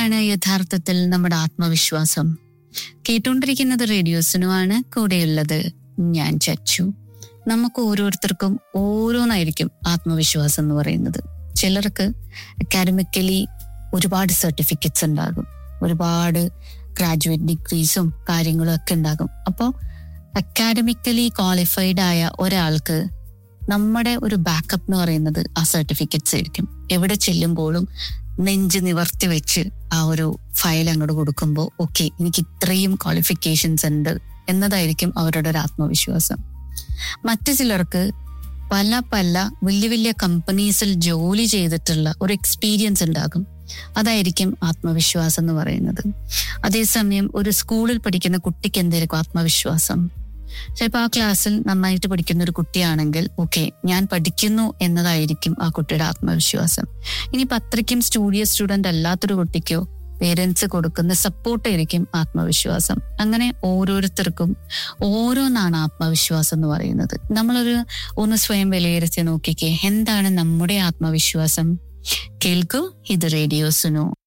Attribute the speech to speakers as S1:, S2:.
S1: എവിടെയാണ് യഥാർത്ഥത്തിൽ നമ്മുടെ ആത്മവിശ്വാസം കേട്ടുകൊണ്ടിരിക്കുന്നത് റേഡിയോസിനുമാണ് കൂടെയുള്ളത് ഞാൻ ചച്ചു നമുക്ക് ഓരോരുത്തർക്കും ഓരോന്നായിരിക്കും ആത്മവിശ്വാസം എന്ന് പറയുന്നത് ചിലർക്ക് അക്കാഡമിക്കലി ഒരുപാട് സർട്ടിഫിക്കറ്റ്സ് ഉണ്ടാകും ഒരുപാട് ഗ്രാജുവേറ്റ് ഡിഗ്രീസും കാര്യങ്ങളും ഒക്കെ ഉണ്ടാകും അപ്പോൾ അക്കാഡമിക്കലി ക്വാളിഫൈഡ് ആയ ഒരാൾക്ക് നമ്മുടെ ഒരു ബാക്കപ്പ് എന്ന് പറയുന്നത് ആ സർട്ടിഫിക്കറ്റ്സ് ആയിരിക്കും എവിടെ ചെല്ലുമ്പോഴും നെഞ്ച് നിവർത്തി വെച്ച് ആ ഒരു ഫയൽ അങ്ങോട്ട് കൊടുക്കുമ്പോൾ ഓക്കെ എനിക്ക് ഇത്രയും ക്വാളിഫിക്കേഷൻസ് ഉണ്ട് എന്നതായിരിക്കും അവരുടെ ഒരു ആത്മവിശ്വാസം മറ്റു ചിലർക്ക് പല പല വലിയ വലിയ കമ്പനീസിൽ ജോലി ചെയ്തിട്ടുള്ള ഒരു എക്സ്പീരിയൻസ് ഉണ്ടാകും അതായിരിക്കും ആത്മവിശ്വാസം എന്ന് പറയുന്നത് അതേസമയം ഒരു സ്കൂളിൽ പഠിക്കുന്ന കുട്ടിക്ക് എന്തായിരിക്കും ആത്മവിശ്വാസം ചിലപ്പോൾ ആ ക്ലാസ്സിൽ നന്നായിട്ട് പഠിക്കുന്ന ഒരു കുട്ടിയാണെങ്കിൽ ഓക്കെ ഞാൻ പഠിക്കുന്നു എന്നതായിരിക്കും ആ കുട്ടിയുടെ ആത്മവിശ്വാസം ഇനി അത്രയ്ക്കും സ്റ്റുഡിയോ സ്റ്റുഡന്റ് അല്ലാത്തൊരു കുട്ടിക്കോ പേരൻസ് കൊടുക്കുന്ന സപ്പോർട്ടായിരിക്കും ആത്മവിശ്വാസം അങ്ങനെ ഓരോരുത്തർക്കും ഓരോന്നാണ് ആത്മവിശ്വാസം എന്ന് പറയുന്നത് നമ്മളൊരു ഒന്ന് സ്വയം വിലയിരുത്തി നോക്കിക്കേ എന്താണ് നമ്മുടെ ആത്മവിശ്വാസം കേൾക്കൂ ഇത് റേഡിയോസിനോ